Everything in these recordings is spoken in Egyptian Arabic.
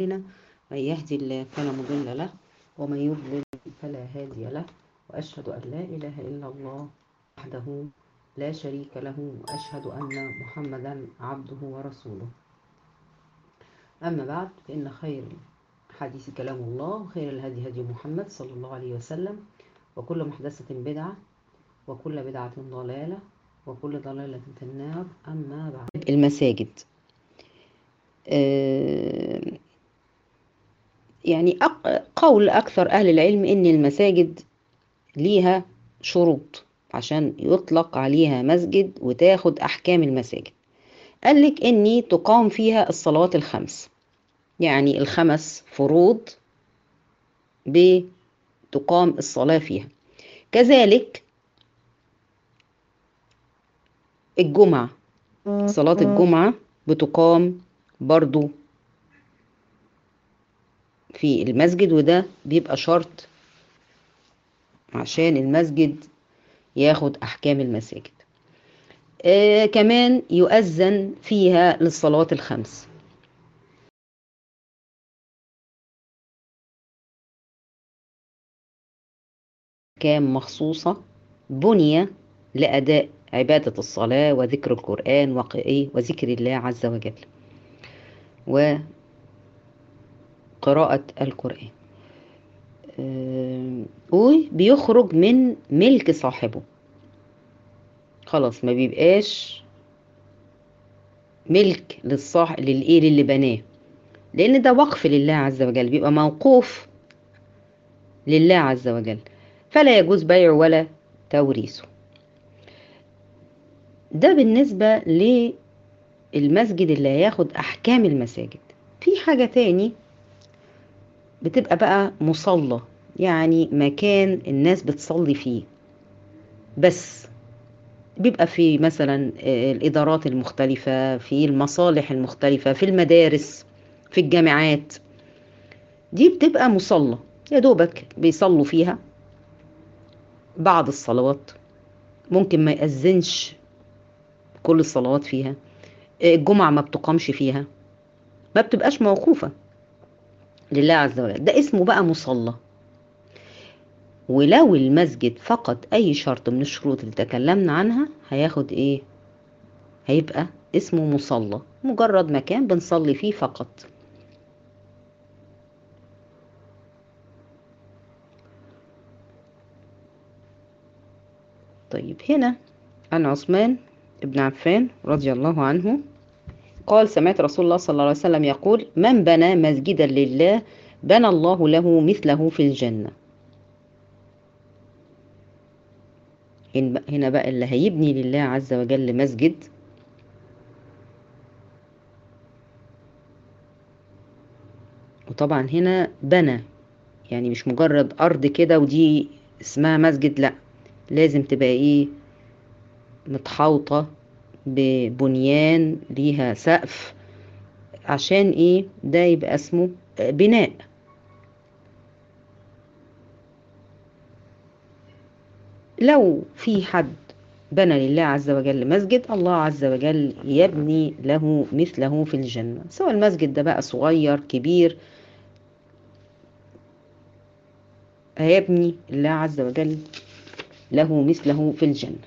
أعمالنا من يهدي الله فلا مضل له ومن يضلل فلا هادي له وأشهد أن لا إله إلا الله وحده لا شريك له وأشهد أن محمدا عبده ورسوله أما بعد فإن خير حديث كلام الله وخير الهدي هدي محمد صلى الله عليه وسلم وكل محدثة بدعة وكل بدعة ضلالة وكل ضلالة في النار أما بعد المساجد يعني قول أكثر أهل العلم إن المساجد ليها شروط عشان يطلق عليها مسجد وتاخد أحكام المساجد قال لك إني تقام فيها الصلوات الخمس يعني الخمس فروض بتقام الصلاة فيها كذلك الجمعة صلاة الجمعة بتقام برضو في المسجد وده بيبقى شرط عشان المسجد ياخد أحكام المساجد آه كمان يؤذن فيها للصلوات الخمس كام مخصوصة بني لأداء عبادة الصلاة وذكر القرآن وذكر الله عز وجل وقراءة القرآن وبيخرج من ملك صاحبه خلاص ما بيبقاش ملك للصاح للايه للي بناه لان ده وقف لله عز وجل بيبقى موقوف لله عز وجل فلا يجوز بيعه ولا توريثه ده بالنسبة للمسجد اللي هياخد أحكام المساجد في حاجة تاني بتبقى بقى مصلى يعني مكان الناس بتصلي فيه بس بيبقى في مثلا الإدارات المختلفة في المصالح المختلفة في المدارس في الجامعات دي بتبقى مصلى يا دوبك بيصلوا فيها بعض الصلوات ممكن ما يأذنش كل الصلوات فيها الجمعة ما بتقامش فيها ما بتبقاش موقوفة لله عز وجل ده اسمه بقى مصلى ولو المسجد فقد أي شرط من الشروط اللي تكلمنا عنها هياخد إيه هيبقى اسمه مصلى مجرد مكان بنصلي فيه فقط طيب هنا عن عثمان ابن عفان رضي الله عنه قال سمعت رسول الله صلى الله عليه وسلم يقول من بنى مسجدا لله بنى الله له مثله في الجنة هنا بقى اللي هيبني لله عز وجل مسجد وطبعا هنا بنى يعني مش مجرد أرض كده ودي اسمها مسجد لأ لازم تبقى ايه متحوطة ببنيان ليها سقف عشان ايه ده يبقى اسمه بناء لو في حد بنى لله عز وجل مسجد الله عز وجل يبني له مثله في الجنة سواء المسجد ده بقى صغير كبير هيبني الله عز وجل له مثله في الجنة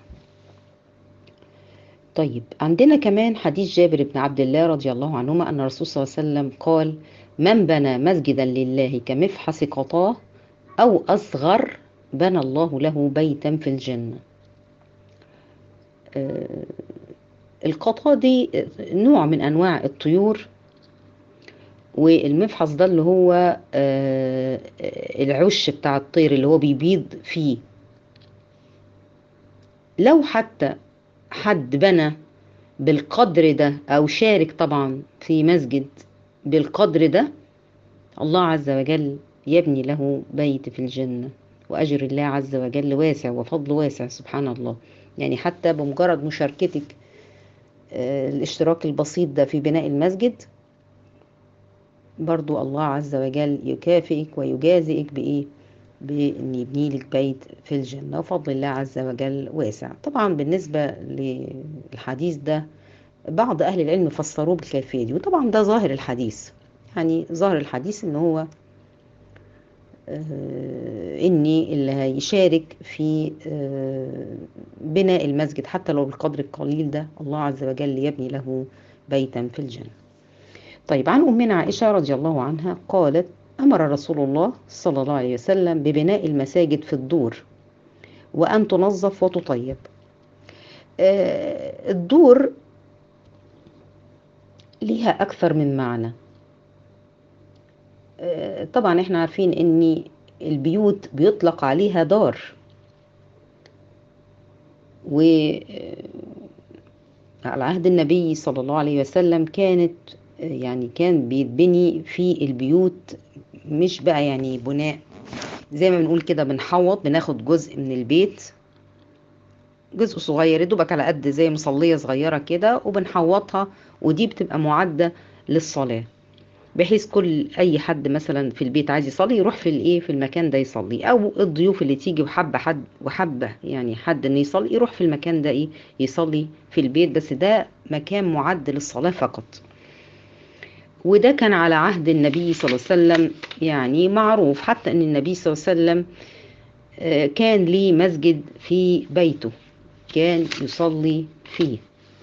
طيب عندنا كمان حديث جابر بن عبد الله رضي الله عنهما أن الرسول صلى الله عليه وسلم قال من بنى مسجدا لله كمفحص قطاه أو أصغر بنى الله له بيتا في الجنة آه القطا دي نوع من أنواع الطيور والمفحص ده اللي هو آه العش بتاع الطير اللي هو بيبيض فيه لو حتى حد بنى بالقدر ده او شارك طبعا في مسجد بالقدر ده الله عز وجل يبني له بيت في الجنة وأجر الله عز وجل واسع وفضل واسع سبحان الله يعني حتى بمجرد مشاركتك الاشتراك البسيط ده في بناء المسجد برضو الله عز وجل يكافئك ويجازئك بإيه بأن يبني لك بيت في الجنة وفضل الله عز وجل واسع طبعا بالنسبة للحديث ده بعض أهل العلم فسروه بالكيفية دي وطبعا ده ظاهر الحديث يعني ظهر الحديث ان هو اني اللي هيشارك في بناء المسجد حتى لو بالقدر القليل ده الله عز وجل يبني له بيتا في الجنة طيب عن أمنا عائشة رضي الله عنها قالت أمر رسول الله صلى الله عليه وسلم ببناء المساجد في الدور وأن تنظف وتطيب الدور ليها أكثر من معنى طبعا احنا عارفين ان البيوت بيطلق عليها دار و على عهد النبي صلى الله عليه وسلم كانت يعني كان بيتبني في البيوت مش بقى يعني بناء زي ما بنقول كده بنحوط بناخد جزء من البيت جزء صغير يدوبك على قد زي مصلية صغيرة كده وبنحوطها ودي بتبقى معدة للصلاة بحيث كل اي حد مثلا في البيت عايز يصلي يروح في الايه في المكان ده يصلي او الضيوف اللي تيجي وحبه حد وحبه يعني حد انه يصلي يروح في المكان ده ايه يصلي في البيت بس ده مكان معد للصلاه فقط وده كان على عهد النبي صلى الله عليه وسلم يعني معروف حتى ان النبي صلى الله عليه وسلم كان ليه مسجد في بيته كان يصلي فيه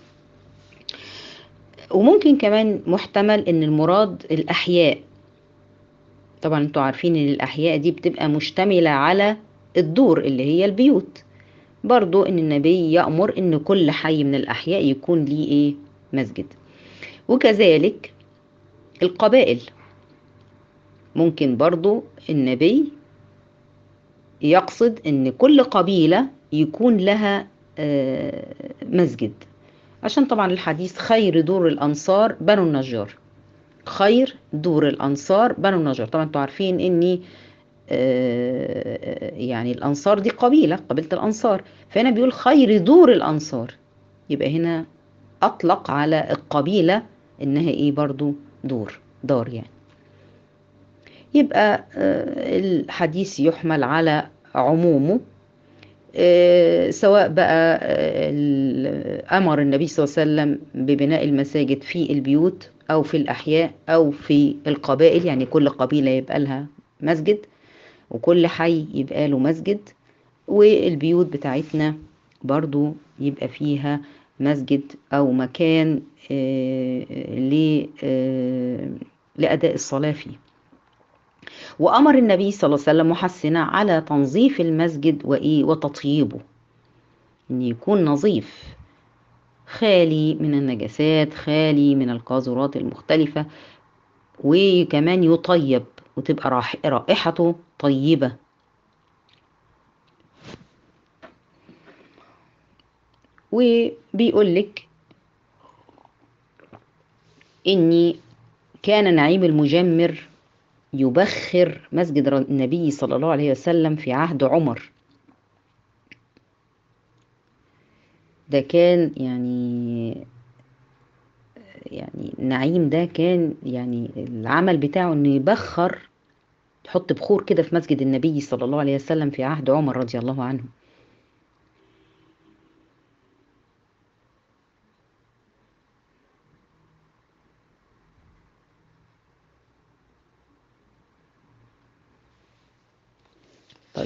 وممكن كمان محتمل ان المراد الاحياء طبعا انتوا عارفين ان الاحياء دي بتبقى مشتملة على الدور اللي هي البيوت برضو ان النبي يأمر ان كل حي من الاحياء يكون ليه ايه مسجد وكذلك القبائل ممكن برضو النبي يقصد ان كل قبيلة يكون لها مسجد عشان طبعا الحديث خير دور الأنصار بنو النجار خير دور الأنصار بنو النجار طبعا انتوا عارفين اني يعني الأنصار دي قبيلة قبيلة الأنصار فهنا بيقول خير دور الأنصار يبقى هنا أطلق على القبيلة إنها إيه برضو دور دار يعني يبقى الحديث يحمل على عمومه سواء بقى أمر النبي صلى الله عليه وسلم ببناء المساجد في البيوت أو في الأحياء أو في القبائل يعني كل قبيلة يبقى لها مسجد وكل حي يبقى له مسجد والبيوت بتاعتنا برضو يبقى فيها مسجد أو مكان لأداء الصلاة فيه وأمر النبي صلى الله عليه وسلم محسنا على تنظيف المسجد وإيه وتطييبه إن يكون نظيف خالي من النجاسات خالي من القاذورات المختلفة وكمان يطيب وتبقى رائحته طيبة وبيقول لك إني كان نعيم المجمر يبخر مسجد النبي صلى الله عليه وسلم في عهد عمر ده كان يعني يعني نعيم ده كان يعني العمل بتاعه انه يبخر تحط بخور كده في مسجد النبي صلى الله عليه وسلم في عهد عمر رضي الله عنه طيب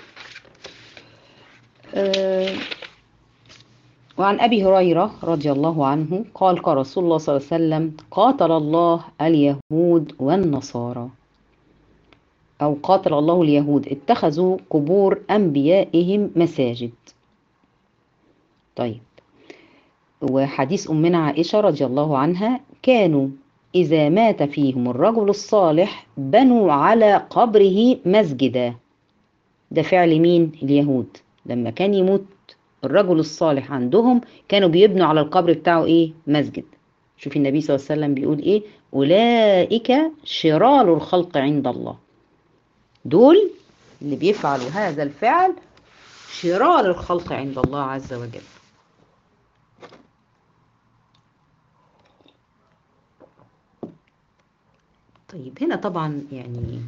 أه وعن أبي هريرة رضي الله عنه قال قال رسول الله صلى الله عليه وسلم قاتل الله اليهود والنصارى أو قاتل الله اليهود اتخذوا قبور أنبيائهم مساجد طيب وحديث أمنا عائشة رضي الله عنها كانوا إذا مات فيهم الرجل الصالح بنوا على قبره مسجدا ده فعل مين اليهود لما كان يموت الرجل الصالح عندهم كانوا بيبنوا على القبر بتاعه ايه مسجد شوفي النبي صلى الله عليه وسلم بيقول ايه اولئك شرار الخلق عند الله دول اللي بيفعلوا هذا الفعل شرار الخلق عند الله عز وجل طيب هنا طبعا يعني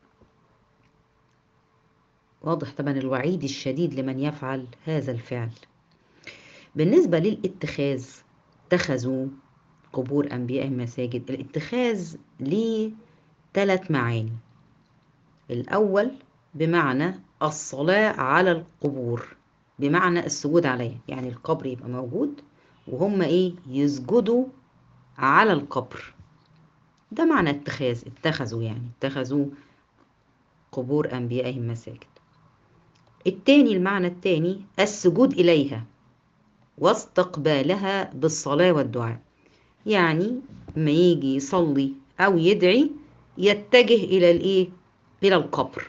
واضح طبعا الوعيد الشديد لمن يفعل هذا الفعل بالنسبة للاتخاذ اتخذوا قبور أنبيائهم مساجد الاتخاذ ليه ثلاث معاني الأول بمعنى الصلاة على القبور بمعنى السجود عليها يعني القبر يبقى موجود وهم ايه يسجدوا على القبر ده معنى اتخاذ اتخذوا يعني اتخذوا قبور أنبيائهم مساجد التاني المعنى التاني السجود إليها واستقبالها بالصلاة والدعاء يعني ما يجي يصلي أو يدعي يتجه إلى الإيه؟ إلى القبر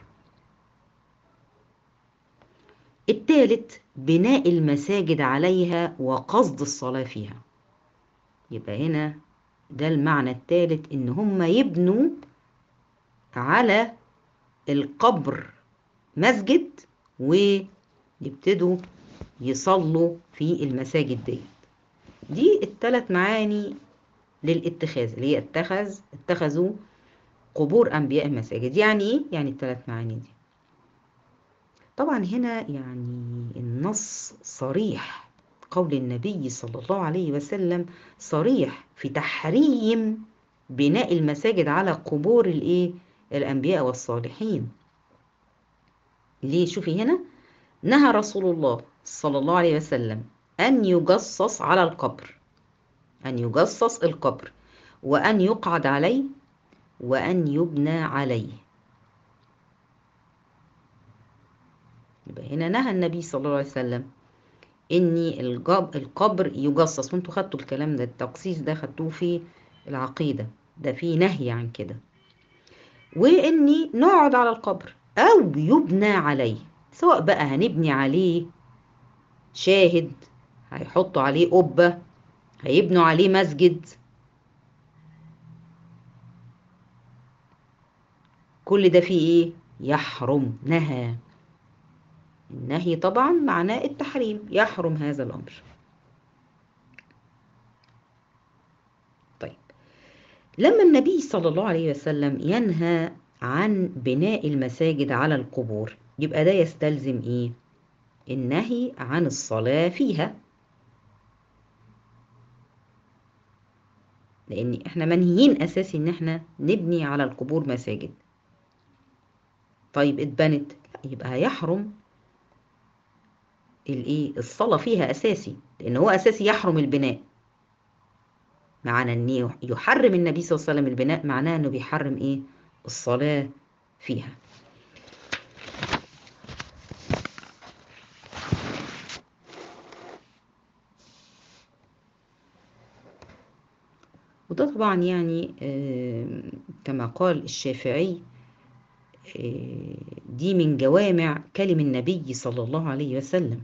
الثالث بناء المساجد عليها وقصد الصلاة فيها يبقى هنا ده المعنى الثالث إن هم يبنوا على القبر مسجد ويبتدوا يصلوا في المساجد ديت دي الثلاث معاني للاتخاذ اللي هي اتخذ اتخذوا قبور انبياء مساجد يعني ايه يعني الثلاث معاني دي طبعا هنا يعني النص صريح قول النبي صلى الله عليه وسلم صريح في تحريم بناء المساجد على قبور الايه الانبياء والصالحين ليه شوفي هنا نهى رسول الله صلى الله عليه وسلم أن يجصص على القبر أن يجصص القبر وأن يقعد عليه وأن يبنى عليه يبقى هنا نهى النبي صلى الله عليه وسلم إن القبر يجصص وانتوا خدتوا الكلام ده التقصيص ده خدتوه في العقيدة ده فيه نهي عن كده وإني نقعد على القبر أو يبنى عليه سواء بقى هنبني عليه شاهد هيحطوا عليه قبة هيبنوا عليه مسجد كل ده فيه ايه يحرم نهى النهي طبعا معناه التحريم يحرم هذا الامر طيب لما النبي صلى الله عليه وسلم ينهى عن بناء المساجد على القبور يبقى ده يستلزم ايه النهي عن الصلاة فيها لان احنا منهيين اساسي ان احنا نبني على القبور مساجد طيب اتبنت يبقى هيحرم الايه الصلاة فيها اساسي لان هو اساسي يحرم البناء معنى ان يحرم النبي صلى الله عليه وسلم البناء معناه انه بيحرم ايه الصلاة فيها وده طبعا يعني كما قال الشافعي دي من جوامع كلم النبي صلى الله عليه وسلم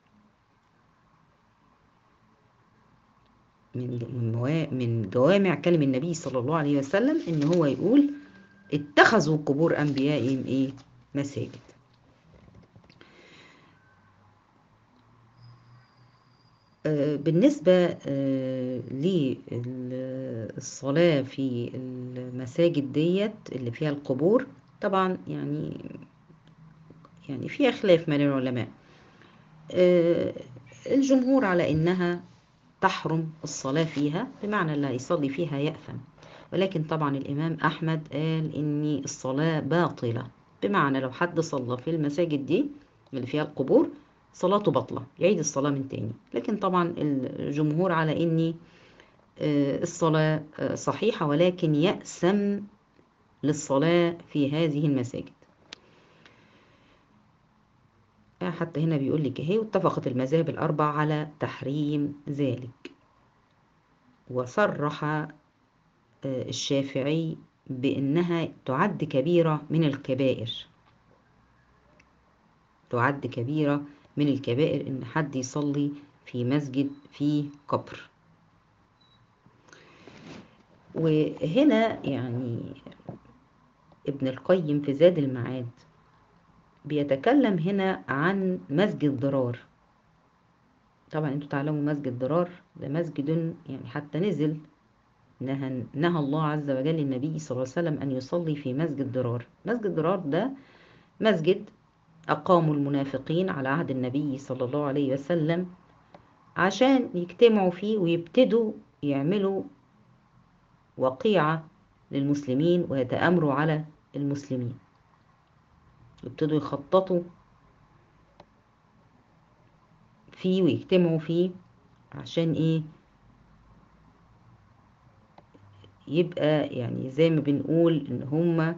من من جوامع كلم النبي صلى الله عليه وسلم ان هو يقول اتخذوا قبور انبيائهم ايه مساجد بالنسبة للصلاة في المساجد ديت اللي فيها القبور طبعا يعني يعني فيها خلاف من العلماء الجمهور على انها تحرم الصلاة فيها بمعنى اللي هيصلي فيها يأثم ولكن طبعا الإمام أحمد قال إن الصلاة باطلة بمعنى لو حد صلى في المساجد دي اللي فيها القبور صلاته بطلة يعيد الصلاة من تاني لكن طبعا الجمهور على إن الصلاة صحيحة ولكن يأسم للصلاة في هذه المساجد حتى هنا بيقول لك اهي واتفقت المذاهب الأربع على تحريم ذلك وصرح الشافعي بأنها تعد كبيرة من الكبائر تعد كبيرة من الكبائر إن حد يصلي في مسجد فيه قبر وهنا يعني ابن القيم في زاد المعاد بيتكلم هنا عن مسجد ضرار طبعا انتوا تعلموا مسجد ضرار ده مسجد يعني حتى نزل نهى, نهى الله عز وجل النبي صلى الله عليه وسلم أن يصلي في مسجد ضرار مسجد ضرار ده مسجد أقاموا المنافقين على عهد النبي صلى الله عليه وسلم عشان يجتمعوا فيه ويبتدوا يعملوا وقيعة للمسلمين ويتآمروا على المسلمين يبتدوا يخططوا فيه ويجتمعوا فيه عشان ايه يبقى يعني زي ما بنقول ان هما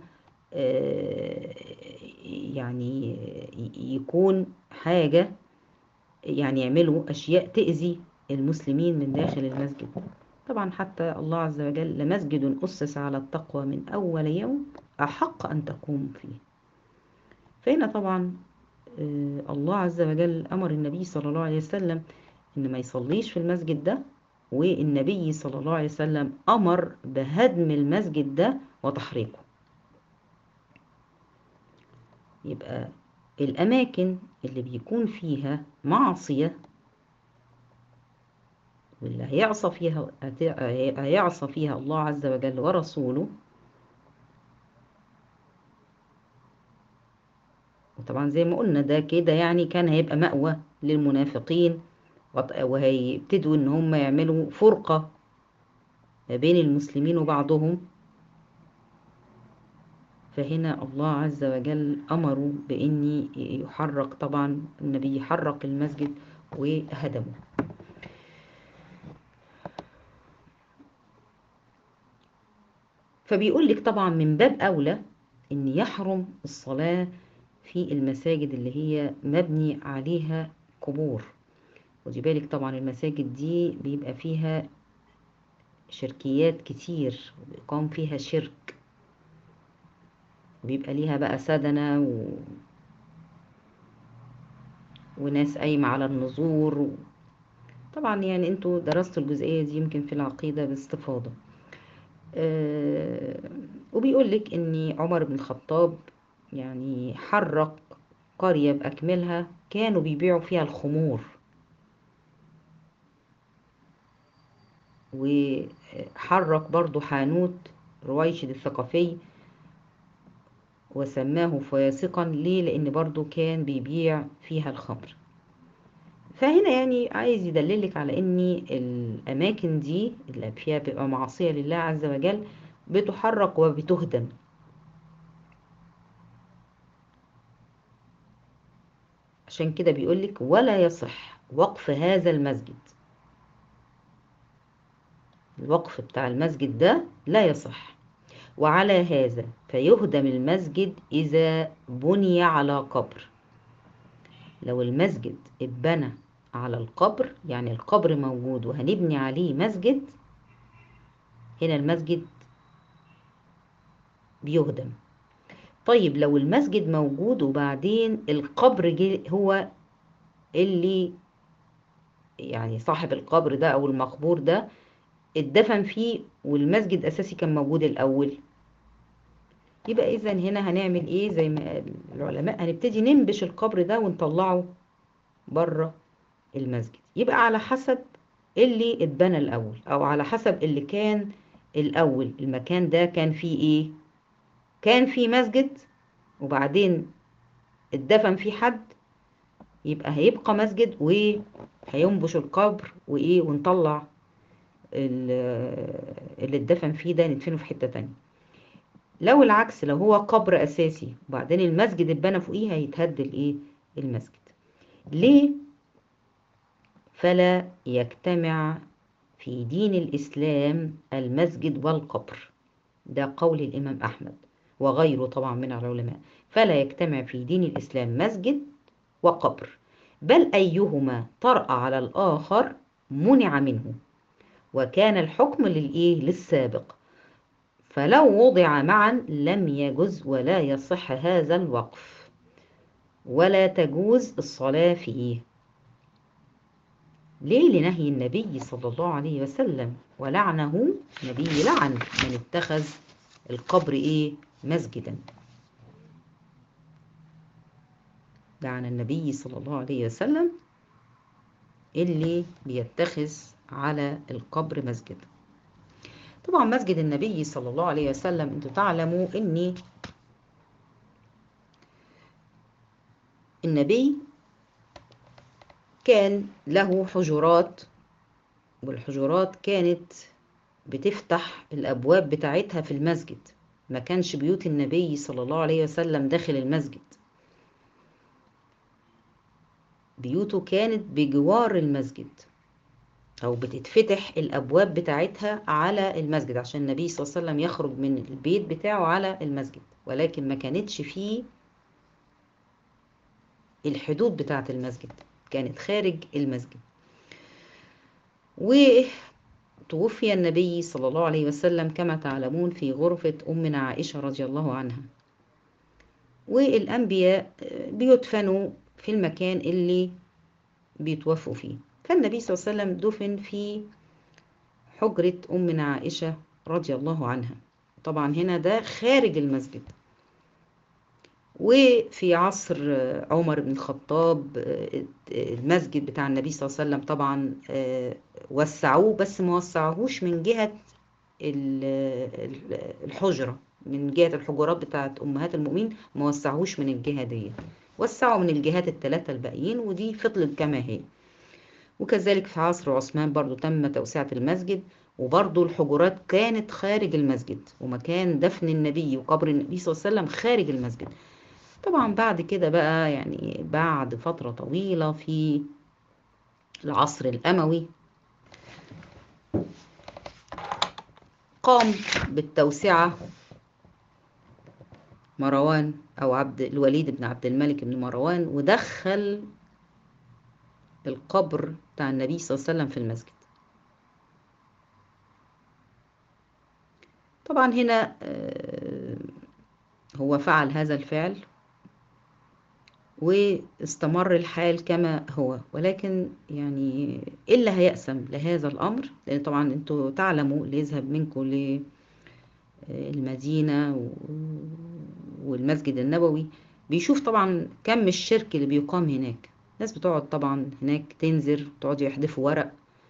يعني يكون حاجة يعني يعملوا أشياء تأذي المسلمين من داخل المسجد طبعا حتى الله عز وجل لمسجد أسس على التقوى من أول يوم أحق أن تقوم فيه فهنا طبعا الله عز وجل أمر النبي صلى الله عليه وسلم إن ما يصليش في المسجد ده والنبي صلى الله عليه وسلم أمر بهدم المسجد ده وتحريقه يبقى الأماكن اللي بيكون فيها معصية واللي هيعصى فيها هيعصى فيها الله عز وجل ورسوله وطبعا زي ما قلنا ده كده يعني كان هيبقى مأوى للمنافقين وهيبتدوا ان هم يعملوا فرقة ما بين المسلمين وبعضهم فهنا الله عز وجل أمروا بإني يحرق طبعا النبي يحرق المسجد وهدمه فبيقول لك طبعا من باب أولى إن يحرم الصلاة في المساجد اللي هي مبني عليها قبور ودي بالك طبعا المساجد دي بيبقى فيها شركيات كتير وبيقام فيها شرك بيبقى ليها بقى سدنة و... وناس قايمة على النذور و... طبعا يعني انتوا درستوا الجزئية دي يمكن في العقيدة باستفاضة أه... وبيقول لك ان عمر بن الخطاب يعني حرق قرية بأكملها كانوا بيبيعوا فيها الخمور وحرك برضو حانوت رويشد الثقفي وسماه فياسقا ليه لان برضو كان بيبيع فيها الخمر فهنا يعني عايز يدللك على ان الاماكن دي اللي فيها بيبقى معصية لله عز وجل بتحرق وبتهدم عشان كده بيقولك ولا يصح وقف هذا المسجد الوقف بتاع المسجد ده لا يصح وعلى هذا فيهدم المسجد إذا بني على قبر لو المسجد اتبنى على القبر يعني القبر موجود وهنبني عليه مسجد هنا المسجد بيهدم طيب لو المسجد موجود وبعدين القبر جه هو اللي يعني صاحب القبر ده او المقبور ده اتدفن فيه والمسجد اساسي كان موجود الاول يبقى اذا هنا هنعمل ايه زي ما العلماء هنبتدي ننبش القبر ده ونطلعه بره المسجد يبقى على حسب اللي اتبنى الاول او على حسب اللي كان الاول المكان ده كان فيه ايه كان فيه مسجد وبعدين اتدفن فيه حد يبقى هيبقى مسجد وهينبش القبر وايه ونطلع اللي اتدفن فيه ده ندفنه في حتة تانية لو العكس لو هو قبر اساسي وبعدين المسجد اتبنى فوقيه هيتهد الايه المسجد ليه فلا يجتمع في دين الاسلام المسجد والقبر ده قول الامام احمد وغيره طبعا من العلماء فلا يجتمع في دين الاسلام مسجد وقبر بل ايهما طرأ على الاخر منع منه وكان الحكم للايه للسابق فلو وضع معا لم يجز ولا يصح هذا الوقف ولا تجوز الصلاة فيه ليه لنهي النبي صلى الله عليه وسلم ولعنه نبي لعن من اتخذ القبر ايه مسجدا لعن النبي صلى الله عليه وسلم اللي بيتخذ على القبر مسجد طبعا مسجد النبي صلى الله عليه وسلم انتوا تعلموا ان النبي كان له حجرات والحجرات كانت بتفتح الأبواب بتاعتها في المسجد ما كانش بيوت النبي صلى الله عليه وسلم داخل المسجد بيوته كانت بجوار المسجد أو بتتفتح الأبواب بتاعتها على المسجد عشان النبي صلى الله عليه وسلم يخرج من البيت بتاعه على المسجد ولكن ما كانتش فيه الحدود بتاعة المسجد كانت خارج المسجد وتوفي النبي صلى الله عليه وسلم كما تعلمون في غرفة أمنا عائشة رضي الله عنها والأنبياء بيدفنوا في المكان اللي بيتوفوا فيه فالنبي صلى الله عليه وسلم دفن في حجرة أمنا عائشة رضي الله عنها طبعا هنا ده خارج المسجد وفي عصر عمر بن الخطاب المسجد بتاع النبي صلى الله عليه وسلم طبعا وسعوه بس ما وسعوهوش من جهة الحجرة من جهة الحجرات بتاعت أمهات المؤمنين ما وسعوهوش من الجهة دي وسعوا من الجهات الثلاثة الباقيين ودي فضلت كما هي وكذلك في عصر عثمان برضو تم توسعة المسجد وبرضو الحجرات كانت خارج المسجد ومكان دفن النبي وقبر النبي صلى الله عليه وسلم خارج المسجد طبعا بعد كده بقى يعني بعد فترة طويلة في العصر الأموي قام بالتوسعة مروان أو عبد الوليد بن عبد الملك بن مروان ودخل القبر بتاع النبي صلى الله عليه وسلم في المسجد طبعا هنا هو فعل هذا الفعل واستمر الحال كما هو ولكن يعني إلا هيأسم لهذا الأمر لأن طبعا أنتوا تعلموا اللي يذهب منكم للمدينة والمسجد النبوي بيشوف طبعا كم الشرك اللي بيقام هناك الناس بتقعد طبعا هناك تنزر تقعدوا يحدفوا ورق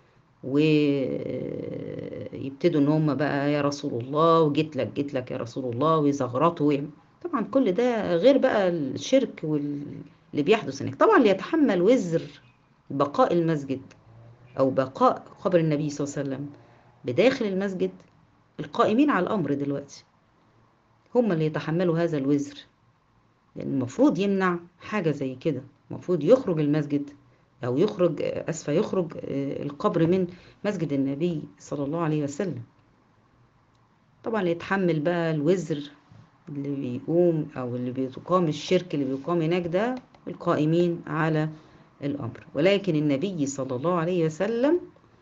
ويبتدوا ان هم بقى يا رسول الله وجيت لك جيت لك يا رسول الله ويزغرطوا طبعا كل ده غير بقى الشرك واللي بيحدث هناك طبعا اللي يتحمل وزر بقاء المسجد او بقاء قبر النبي صلى الله عليه وسلم بداخل المسجد القائمين على الامر دلوقتي هم اللي يتحملوا هذا الوزر لان المفروض يمنع حاجه زي كده المفروض يخرج المسجد أو يخرج أسفة يخرج القبر من مسجد النبي صلى الله عليه وسلم طبعا يتحمل بقى الوزر اللي بيقوم أو اللي بيقام الشرك اللي بيقام هناك ده القائمين على الأمر ولكن النبي صلى الله عليه وسلم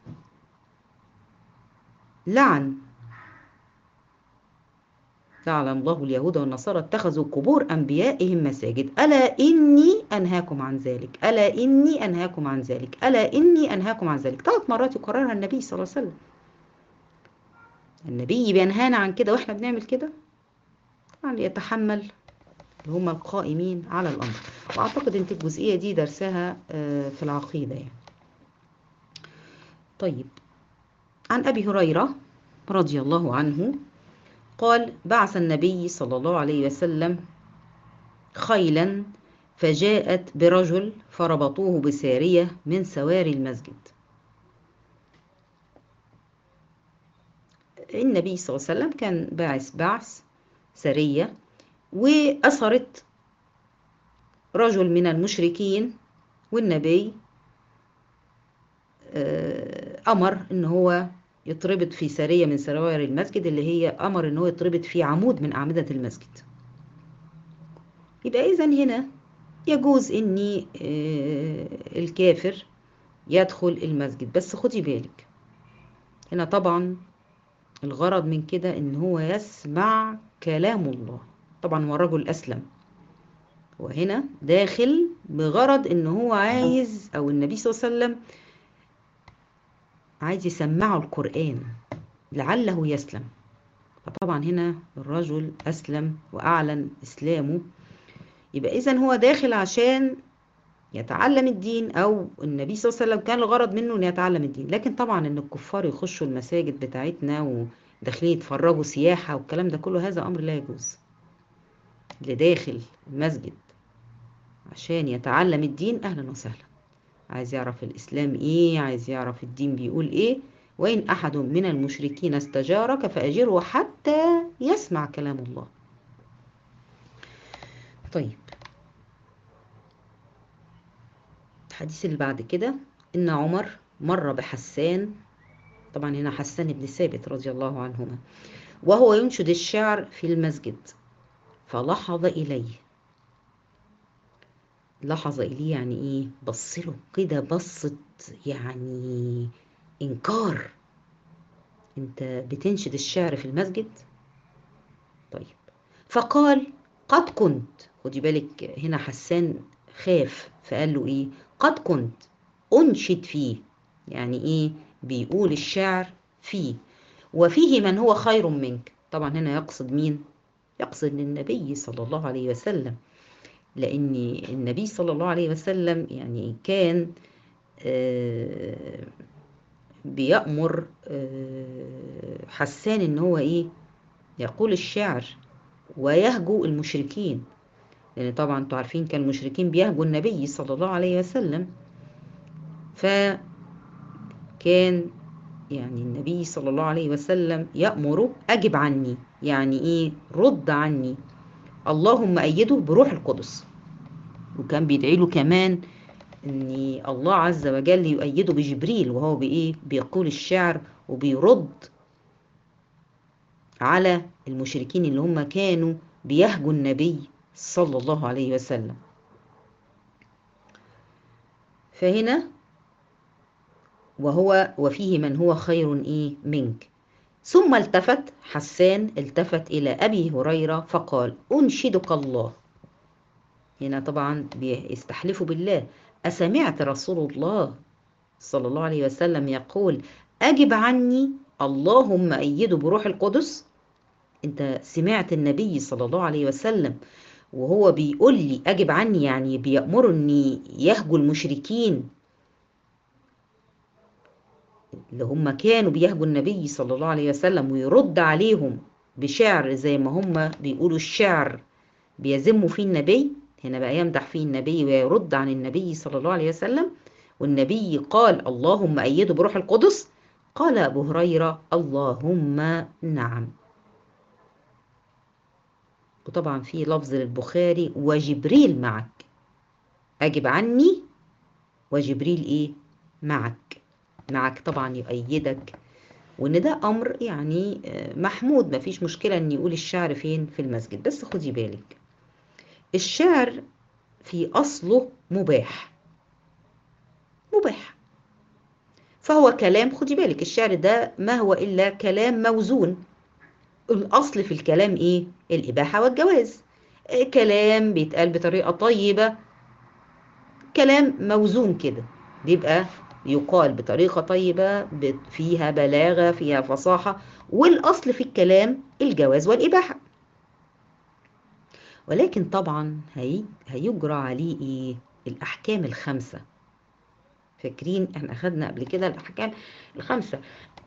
لعن لعن الله اليهود والنصارى اتخذوا قبور أنبيائهم مساجد ألا إني أنهاكم عن ذلك ألا إني أنهاكم عن ذلك ألا إني أنهاكم عن ذلك ثلاث مرات يكررها النبي صلى الله عليه وسلم النبي بينهانا عن كده وإحنا بنعمل كده طبعا يتحمل اللي هم القائمين على الأمر وأعتقد أنت الجزئية دي درسها في العقيدة يعني. طيب عن أبي هريرة رضي الله عنه قال بعث النبي صلى الله عليه وسلم خيلا فجاءت برجل فربطوه بسارية من سواري المسجد النبي صلى الله عليه وسلم كان باعث بعث سرية وأسرت رجل من المشركين والنبي أمر إن هو يتربط في سرية من سراير المسجد اللي هي أمر إن هو يتربط في عمود من أعمدة المسجد يبقى إذا هنا يجوز إني الكافر يدخل المسجد بس خدي بالك هنا طبعا الغرض من كده إن هو يسمع كلام الله طبعا هو الرجل أسلم وهنا داخل بغرض إن هو عايز أو النبي صلى الله عليه وسلم عايز يسمعه القرآن لعله يسلم فطبعا هنا الرجل أسلم وأعلن إسلامه يبقى إذا هو داخل عشان يتعلم الدين أو النبي صلى الله عليه وسلم كان الغرض منه إنه يتعلم الدين لكن طبعا إن الكفار يخشوا المساجد بتاعتنا وداخلين يتفرجوا سياحة والكلام ده كله هذا أمر لا يجوز اللي داخل المسجد عشان يتعلم الدين أهلا وسهلا عايز يعرف الإسلام إيه عايز يعرف الدين بيقول إيه وإن أحد من المشركين استجارك فأجره حتى يسمع كلام الله طيب الحديث اللي بعد كده إن عمر مر بحسان طبعا هنا حسان بن ثابت رضي الله عنهما وهو ينشد الشعر في المسجد فلحظ إليه لحظ إليه يعني إيه بصله كده بصت يعني إنكار أنت بتنشد الشعر في المسجد طيب فقال قد كنت خدي بالك هنا حسان خاف فقال له إيه قد كنت أنشد فيه يعني إيه بيقول الشعر فيه وفيه من هو خير منك طبعا هنا يقصد مين يقصد النبي صلى الله عليه وسلم لأن النبي صلى الله عليه وسلم يعني كان بيأمر حسان إن هو إيه يقول الشعر ويهجو المشركين لأن طبعا انتوا عارفين كان المشركين بيهجوا النبي صلى الله عليه وسلم فكان يعني النبي صلى الله عليه وسلم يأمر أجب عني يعني إيه رد عني اللهم أيده بروح القدس وكان بيدعي له كمان ان الله عز وجل يؤيده بجبريل وهو بايه بيقول الشعر وبيرد على المشركين اللي هم كانوا بيهجوا النبي صلى الله عليه وسلم فهنا وهو وفيه من هو خير ايه منك ثم التفت حسان التفت الى ابي هريره فقال انشدك الله هنا طبعا بيستحلفوا بالله أسمعت رسول الله صلى الله عليه وسلم يقول أجب عني اللهم أيده بروح القدس أنت سمعت النبي صلى الله عليه وسلم وهو بيقول لي أجب عني يعني بيأمرني يهجوا المشركين اللي هم كانوا بيهجوا النبي صلى الله عليه وسلم ويرد عليهم بشعر زي ما هم بيقولوا الشعر بيذموا فيه النبي هنا بقى يمدح فيه النبي ويرد عن النبي صلى الله عليه وسلم والنبي قال اللهم أيده بروح القدس قال أبو هريرة اللهم نعم وطبعا في لفظ للبخاري وجبريل معك أجب عني وجبريل إيه معك معك طبعا يؤيدك وإن ده أمر يعني محمود مفيش مشكلة إن يقول الشعر فين في المسجد بس خدي بالك الشعر في أصله مباح مباح فهو كلام خدي بالك الشعر ده ما هو إلا كلام موزون الأصل في الكلام إيه؟ الإباحة والجواز كلام بيتقال بطريقة طيبة كلام موزون كده بيبقى يقال بطريقة طيبة فيها بلاغة فيها فصاحة والأصل في الكلام الجواز والإباحة ولكن طبعا هي هيجرى عليه ايه الاحكام الخمسه فاكرين احنا اخدنا قبل كده الاحكام الخمسه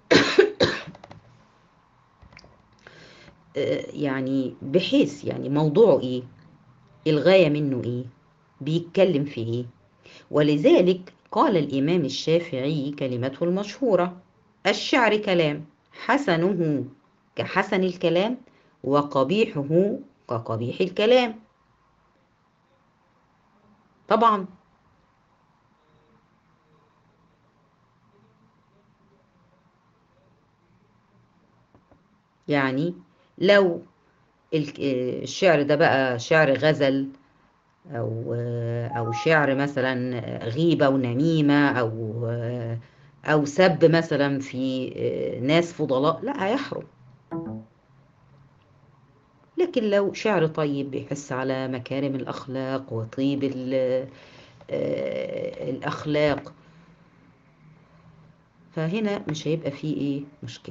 يعني بحيث يعني موضوعه ايه الغايه منه ايه بيتكلم في ايه ولذلك قال الامام الشافعي كلمته المشهوره الشعر كلام حسنه كحسن الكلام وقبيحه كقبيح الكلام طبعا يعني لو الشعر ده بقى شعر غزل او او شعر مثلا غيبه ونميمه او او سب مثلا في ناس فضلاء لا هيحرم لكن لو شعر طيب بيحس على مكارم الأخلاق وطيب الأخلاق فهنا مش هيبقى فيه إيه مشكلة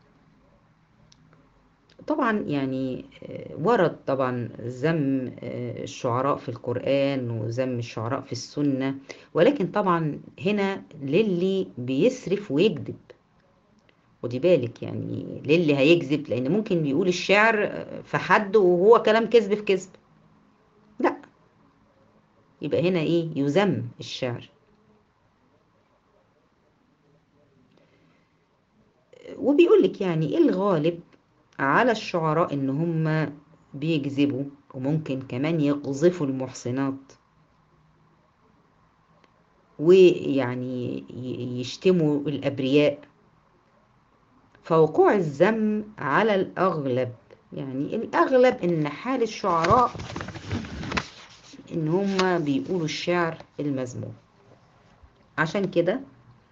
طبعا يعني ورد طبعا ذم الشعراء في القرآن وذم الشعراء في السنة ولكن طبعا هنا للي بيسرف ويكذب ودي بالك يعني للي هيكذب لان ممكن بيقول الشعر في حد وهو كلام كذب في كذب لا يبقى هنا ايه يذم الشعر وبيقول لك يعني ايه الغالب على الشعراء ان هم بيكذبوا وممكن كمان يقذفوا المحصنات ويعني يشتموا الأبرياء فوقوع الذم على الأغلب يعني الأغلب إن حال الشعراء إن هم بيقولوا الشعر المذموم عشان كده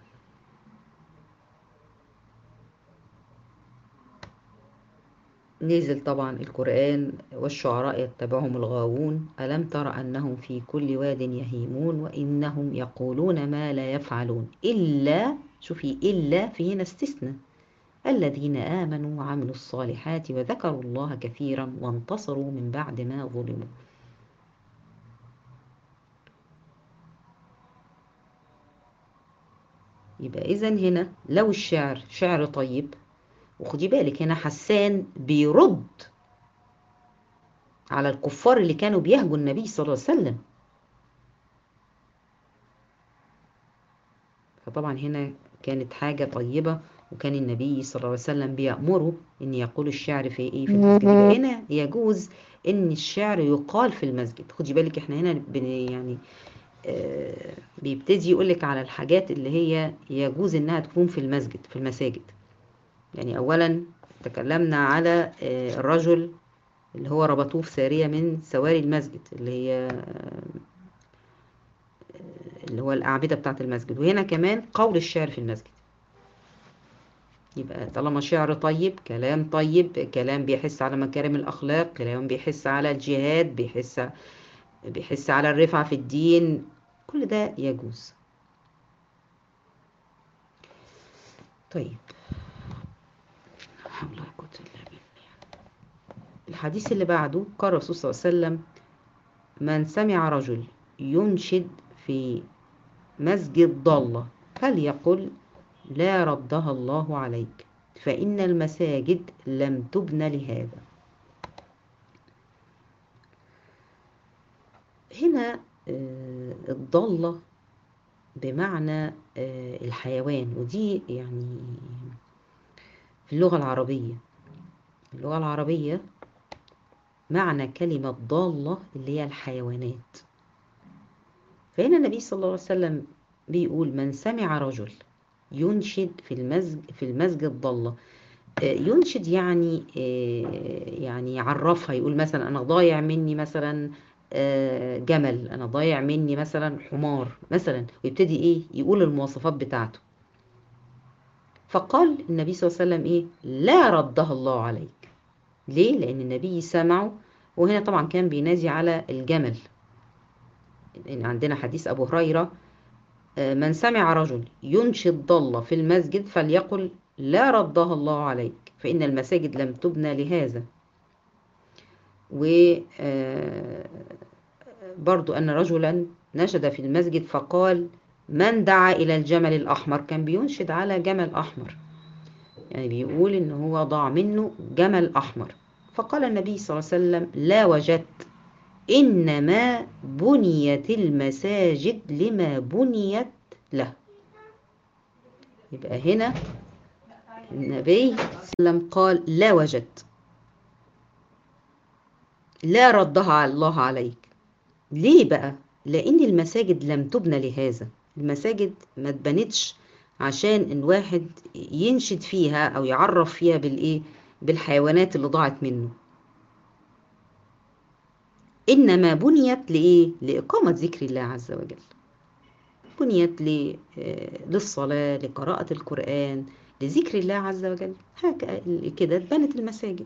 نزل طبعا القرآن والشعراء يتبعهم الغاوون ألم تر أنهم في كل واد يهيمون وإنهم يقولون ما لا يفعلون إلا شوفي إلا في هنا استثنى الذين آمنوا وعملوا الصالحات وذكروا الله كثيرا وانتصروا من بعد ما ظلموا يبقى إذا هنا لو الشعر شعر طيب وخدي بالك هنا حسان بيرد على الكفار اللي كانوا بيهجوا النبي صلى الله عليه وسلم فطبعا هنا كانت حاجة طيبة وكان النبي صلى الله عليه وسلم بيأمره ان يقول الشعر في ايه في المسجد يبقى هنا يجوز ان الشعر يقال في المسجد خدي بالك احنا هنا بن يعني آه بيبتدي يقولك على الحاجات اللي هي يجوز انها تكون في المسجد في المساجد يعني اولا تكلمنا على آه الرجل اللي هو ربطوه في سارية من سواري المسجد اللي هي آه اللي هو الأعمدة بتاعة المسجد وهنا كمان قول الشعر في المسجد يبقى طالما شعر طيب كلام طيب كلام بيحس على مكارم الأخلاق كلام بيحس على الجهاد بيحس بيحس على الرفعة في الدين كل ده يجوز طيب حول ولا قوة إلا بالله الحديث اللي بعده قال الرسول صلى الله عليه وسلم من سمع رجل ينشد في مسجد ضالة فليقل لا ردها الله عليك فإن المساجد لم تبن لهذا هنا الضالة بمعنى الحيوان ودي يعني في اللغة العربية اللغة العربية معنى كلمة ضالة اللي هي الحيوانات فهنا النبي صلى الله عليه وسلم بيقول من سمع رجل ينشد في المسجد في المسجد ضالة ينشد يعني يعني يعرفها يقول مثلا انا ضايع مني مثلا جمل انا ضايع مني مثلا حمار مثلا ويبتدي ايه يقول المواصفات بتاعته فقال النبي صلى الله عليه وسلم ايه لا ردها الله عليك ليه لان النبي سمعه وهنا طبعا كان بينادي على الجمل إن عندنا حديث ابو هريره من سمع رجل ينشد ضالة في المسجد فليقل لا ردها الله عليك فإن المساجد لم تبنى لهذا و برضو أن رجلا نشد في المسجد فقال من دعا إلى الجمل الأحمر كان بينشد على جمل أحمر يعني بيقول إن هو ضاع منه جمل أحمر فقال النبي صلى الله عليه وسلم لا وجدت إنما بنيت المساجد لما بنيت له يبقى هنا النبي صلى الله عليه وسلم قال لا وجدت لا ردها الله عليك ليه بقى لأن المساجد لم تبنى لهذا المساجد ما اتبنتش عشان الواحد ينشد فيها أو يعرف فيها بالإيه بالحيوانات اللي ضاعت منه إنما بنيت لإيه؟ لإقامة ذكر الله عز وجل بنيت للصلاة لقراءة القرآن لذكر الله عز وجل هكذا كده اتبنت المساجد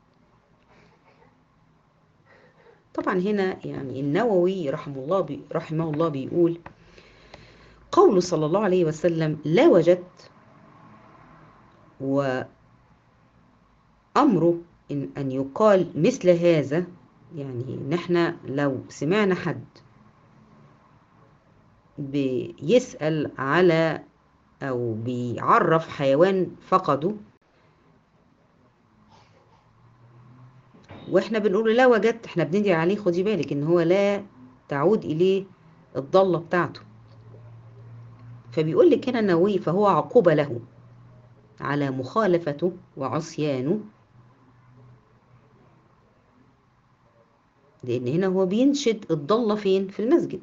طبعا هنا يعني النووي رحمه الله بي رحمه الله بيقول قوله صلى الله عليه وسلم لا وجدت وأمره إن أن يقال مثل هذا يعني نحن لو سمعنا حد بيسأل على أو بيعرف حيوان فقده واحنا بنقول لا وجدت احنا بندعي عليه خدي بالك ان هو لا تعود اليه الضالة بتاعته فبيقول لك هنا النووي فهو عقوبة له على مخالفته وعصيانه لأن هنا هو بينشد الضالة فين؟ في المسجد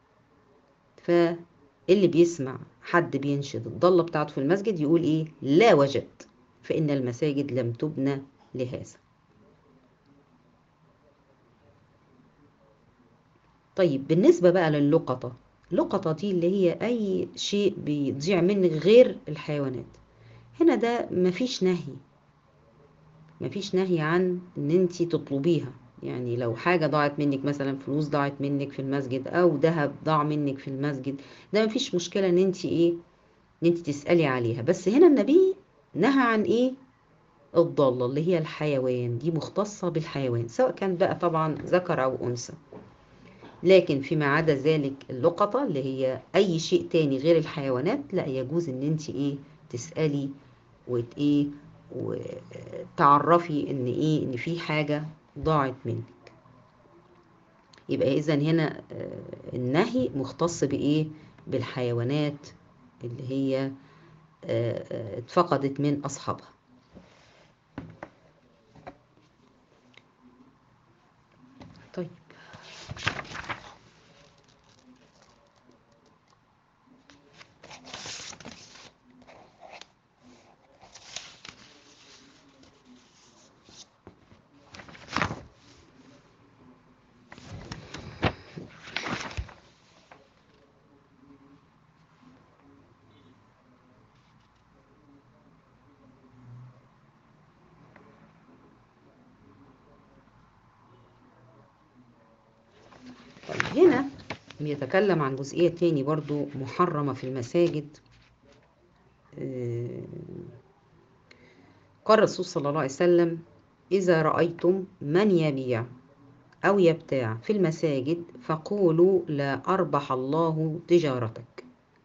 فاللي بيسمع حد بينشد الضالة بتاعته في المسجد يقول إيه؟ لا وجد فإن المساجد لم تبنى لهذا طيب بالنسبة بقى للقطة اللقطة دي اللي هي أي شيء بيضيع منك غير الحيوانات هنا ده مفيش نهي مفيش نهي عن ان انت تطلبيها يعني لو حاجة ضاعت منك مثلا فلوس ضاعت منك في المسجد او ذهب ضاع منك في المسجد ده مفيش مشكلة ان انت ايه ان انت تسألي عليها بس هنا النبي نهى عن ايه الضالة اللي هي الحيوان دي مختصة بالحيوان سواء كان بقى طبعا ذكر او انثى لكن فيما عدا ذلك اللقطة اللي هي أي شيء تاني غير الحيوانات لا يجوز إن أنت إيه تسألي وت إيه وتعرفي إن إيه إن في حاجة ضاعت منك يبقى إذا هنا النهي مختص بإيه بالحيوانات اللي هي اتفقدت من أصحابها طيب هنا بيتكلم عن جزئية تاني برضو محرمة في المساجد قال الرسول صلى الله عليه وسلم إذا رأيتم من يبيع أو يبتاع في المساجد فقولوا لا أربح الله تجارتك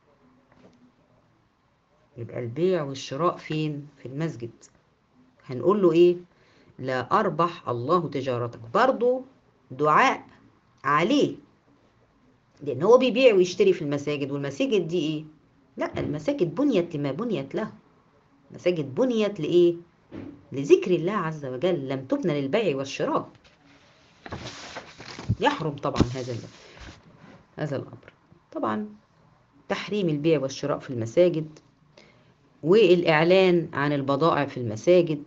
يبقى البيع والشراء فين في المسجد هنقول له إيه لا أربح الله تجارتك برضو دعاء عليه لأن هو بيبيع ويشتري في المساجد والمساجد دي إيه؟ لا المساجد بنيت لما بنيت له مساجد بنيت لإيه؟ لذكر الله عز وجل لم تبنى للبيع والشراء يحرم طبعا هذا هذا الأمر طبعا تحريم البيع والشراء في المساجد والإعلان عن البضائع في المساجد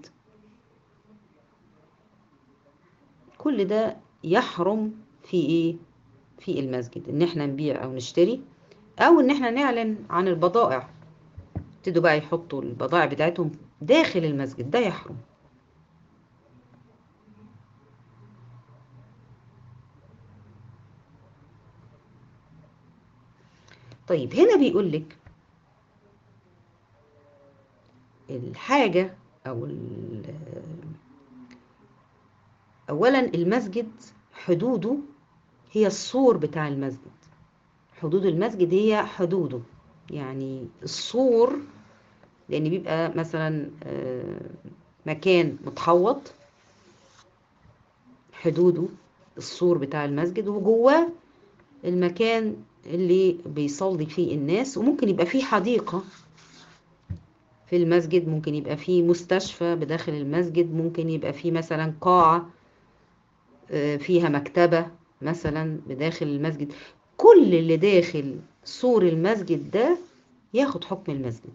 كل ده يحرم في إيه؟ في المسجد ان احنا نبيع او نشتري او ان احنا نعلن عن البضائع ابتدوا بقى يحطوا البضائع بتاعتهم داخل المسجد ده يحرم طيب هنا بيقول لك الحاجة أو أولا المسجد حدوده هي السور بتاع المسجد حدود المسجد هي حدوده يعني السور لأن بيبقى مثلا مكان متحوط حدوده السور بتاع المسجد وجواه المكان اللي بيصلي فيه الناس وممكن يبقى فيه حديقة في المسجد ممكن يبقى فيه مستشفى بداخل المسجد ممكن يبقى فيه مثلا قاعة فيها مكتبة مثلا بداخل المسجد كل اللي داخل سور المسجد ده ياخد حكم المسجد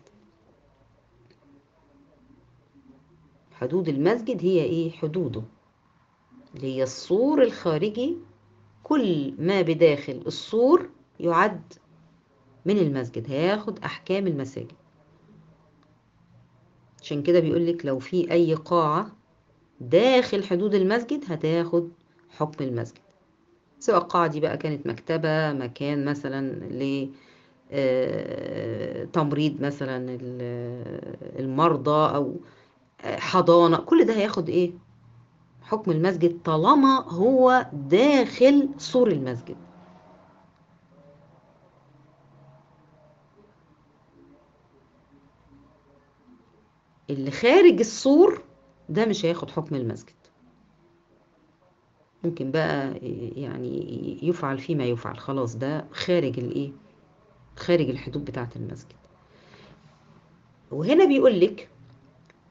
حدود المسجد هي ايه حدوده اللي هي السور الخارجي كل ما بداخل السور يعد من المسجد هياخد احكام المساجد عشان كده بيقولك لو في اي قاعة داخل حدود المسجد هتاخد حكم المسجد سواء القاعة دي بقى كانت مكتبة مكان مثلا ل تمريض مثلا المرضى او حضانة كل ده هياخد ايه حكم المسجد طالما هو داخل سور المسجد اللي خارج السور ده مش هياخد حكم المسجد ممكن بقى يعني يفعل فيه ما يفعل خلاص ده خارج الايه خارج الحدود بتاعة المسجد وهنا بيقول لك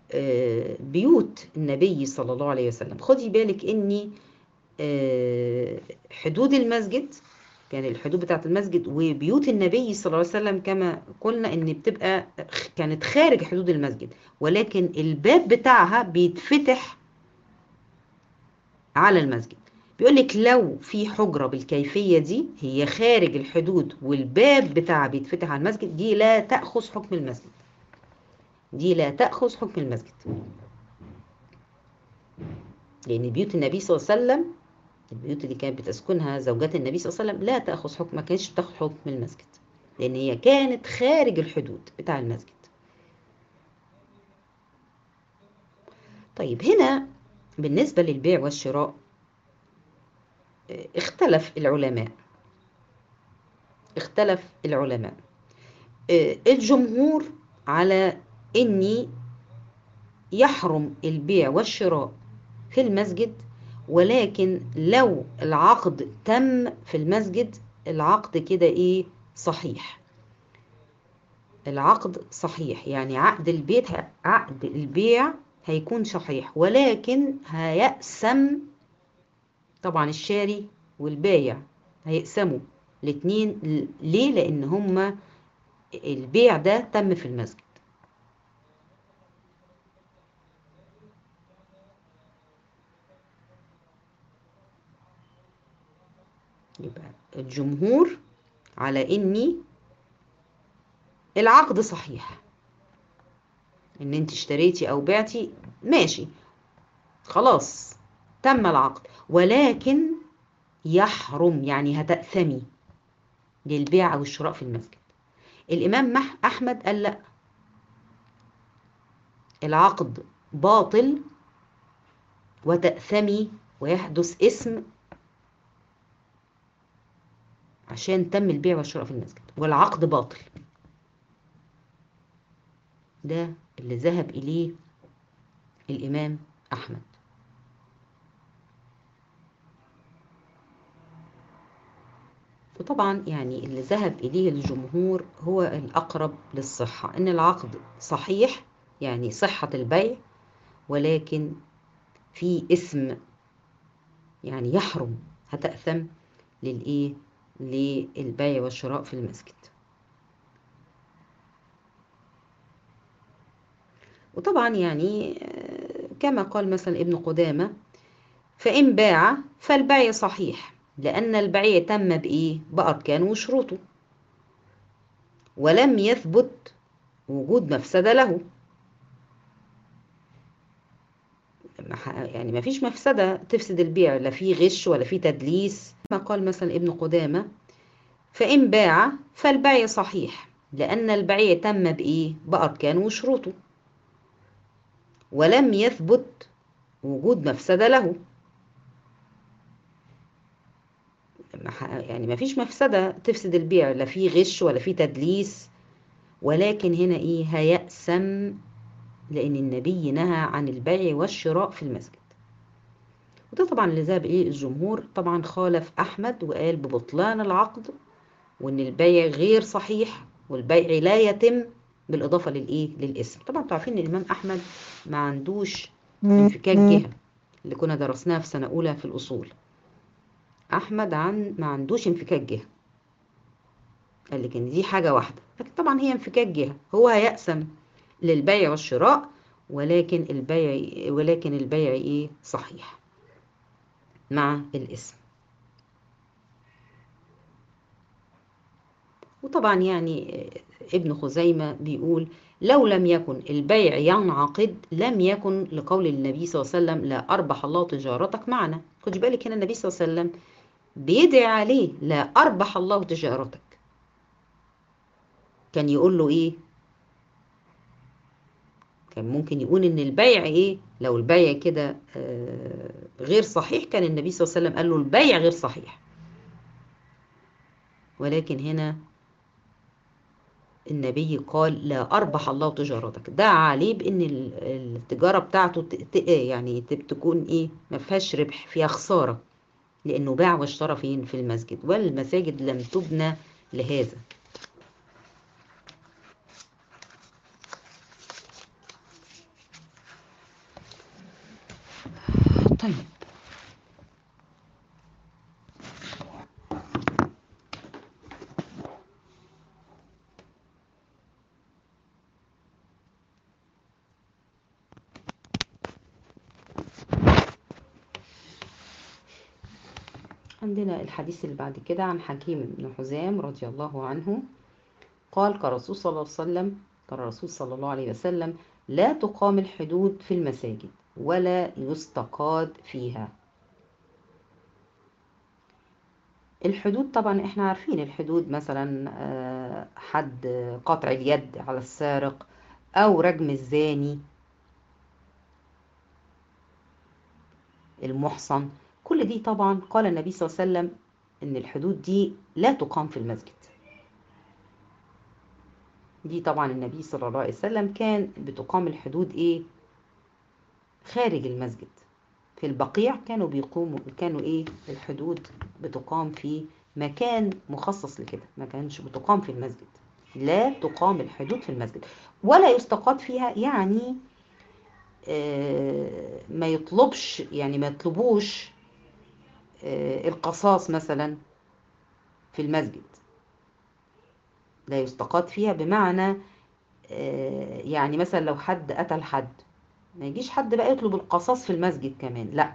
آه، بيوت النبي صلى الله عليه وسلم خدي بالك اني آه، حدود المسجد كان الحدود بتاعت المسجد وبيوت النبي صلى الله عليه وسلم كما قلنا ان بتبقى كانت خارج حدود المسجد ولكن الباب بتاعها بيتفتح على المسجد بيقول لك لو في حجرة بالكيفية دي هي خارج الحدود والباب بتاعها بيتفتح على المسجد دي لا تأخذ حكم المسجد دي لا تأخذ حكم المسجد لأن بيوت النبي صلى الله عليه وسلم البيوت اللي كانت بتسكنها زوجات النبي صلى الله عليه وسلم لا تأخذ حكم ما كانتش بتاخد حكم المسجد لأن هي كانت خارج الحدود بتاع المسجد طيب هنا بالنسبة للبيع والشراء اختلف العلماء اختلف العلماء الجمهور على اني يحرم البيع والشراء في المسجد ولكن لو العقد تم في المسجد العقد كده ايه صحيح العقد صحيح يعني عقد البيت عقد البيع هيكون صحيح ولكن هيقسم طبعا الشاري والبايع هيقسموا الاتنين ليه لان هما البيع ده تم في المسجد يبقى الجمهور على اني العقد صحيح ان انت اشتريتي او بعتي ماشي خلاص تم العقد ولكن يحرم يعني هتأثمي للبيع او الشراء في المسجد الامام احمد قال لا العقد باطل وتأثمي ويحدث اسم عشان تم البيع والشراء في المسجد والعقد باطل ده اللي ذهب إليه الإمام أحمد وطبعا يعني اللي ذهب إليه الجمهور هو الأقرب للصحة إن العقد صحيح يعني صحة البيع ولكن في اسم يعني يحرم هتأثم للإيه للبيع والشراء في المسجد وطبعا يعني كما قال مثلا ابن قدامة فإن باع فالبيع صحيح لأن البيع تم بإيه؟ بأركانه وشروطه ولم يثبت وجود مفسدة له يعني ما فيش مفسدة تفسد البيع لا في غش ولا في تدليس ما قال مثلا ابن قدامة فإن باع فالبيع صحيح لأن البيع تم بإيه؟ بأركانه وشروطه ولم يثبت وجود مفسدة له يعني ما فيش مفسدة تفسد البيع لا في غش ولا في تدليس ولكن هنا إيه هيأسم لأن النبي نهى عن البيع والشراء في المسجد وده طبعا اللي ذهب إيه الجمهور طبعا خالف أحمد وقال ببطلان العقد وإن البيع غير صحيح والبيع لا يتم بالإضافة للإيه للاسم طبعا انتوا عارفين إن الإمام أحمد ما عندوش انفكاك جهة اللي كنا درسناها في سنة أولى في الأصول أحمد عن ما عندوش انفكاك جهة قال لك إن دي حاجة واحدة لكن طبعا هي انفكاك جهة هو هيقسم للبيع والشراء ولكن البيع ولكن البيع ايه صحيح مع الاسم وطبعا يعني ابن خزيمة بيقول لو لم يكن البيع ينعقد لم يكن لقول النبي صلى الله عليه وسلم لا أربح الله تجارتك معنا خد بالك هنا النبي صلى الله عليه وسلم بيدعي عليه لا أربح الله تجارتك كان يقول له إيه كان ممكن يقول ان البيع ايه لو البيع كده آه غير صحيح كان النبي صلى الله عليه وسلم قال له البيع غير صحيح ولكن هنا النبي قال لا أربح الله تجارتك دعا عليه بأن التجارة بتاعته يعني تكون إيه ما فيهاش ربح فيها خسارة لأنه باع واشترى فين في المسجد والمساجد لم تبنى لهذا عندنا الحديث اللي بعد كده عن حكيم بن حزام رضي الله عنه قال كرسول صلى الله عليه وسلم قال الرسول صلى الله عليه وسلم لا تقام الحدود في المساجد ولا يستقاد فيها الحدود طبعا احنا عارفين الحدود مثلا حد قطع اليد على السارق او رجم الزاني المحصن كل دي طبعا قال النبي صلى الله عليه وسلم ان الحدود دي لا تقام في المسجد دي طبعا النبي صلى الله عليه وسلم كان بتقام الحدود ايه خارج المسجد في البقيع كانوا بيقوموا كانوا ايه الحدود بتقام في مكان مخصص لكده ما كانش بتقام في المسجد لا تقام الحدود في المسجد ولا يستقاد فيها يعني آه ما يطلبش يعني ما يطلبوش آه القصاص مثلا في المسجد لا يستقاد فيها بمعنى آه يعني مثلا لو حد قتل حد ما يجيش حد بقى يطلب القصاص في المسجد كمان لا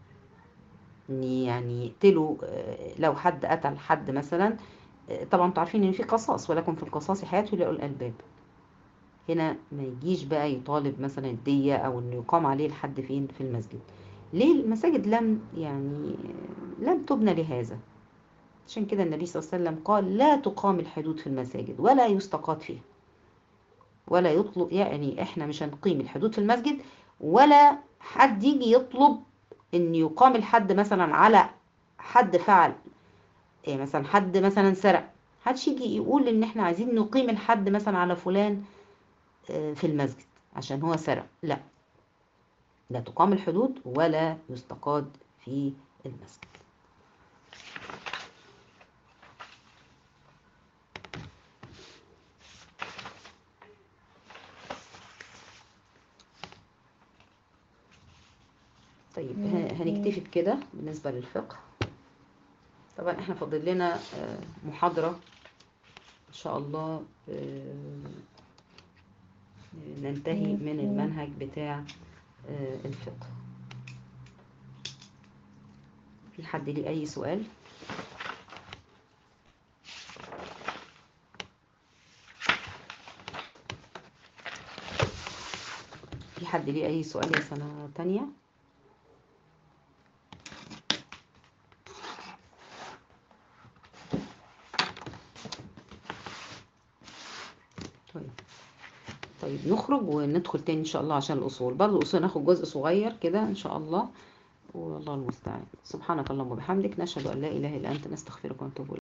يعني يقتلوا لو حد قتل حد مثلا طبعا انتوا عارفين ان في قصاص ولكم في القصاص حياة لاولي الالباب هنا ما يجيش بقى يطالب مثلا الدية او انه يقام عليه الحد فين في المسجد ليه المساجد لم يعني لم تبنى لهذا عشان كده النبي صلى الله عليه وسلم قال لا تقام الحدود في المساجد ولا يستقاد فيها ولا يطلب يعني احنا مش هنقيم الحدود في المسجد ولا حد يجي يطلب ان يقام الحد مثلا على حد فعل إيه مثلا حد مثلا سرق محدش يجي يقول ان احنا عايزين نقيم الحد مثلا على فلان في المسجد عشان هو سرق لا لا تقام الحدود ولا يستقاد في المسجد طيب هنكتفي بكده بالنسبة للفقه طبعا احنا فاضل لنا محاضرة ان شاء الله ننتهي من المنهج بتاع الفقه في حد ليه اي سؤال في حد ليه اي سؤال يا سنة تانية طيب نخرج وندخل تاني ان شاء الله عشان الاصول برضه الاصول ناخد جزء صغير كده ان شاء الله والله المستعان سبحانك اللهم وبحمدك نشهد ان لا اله الا انت نستغفرك ونتوب اليك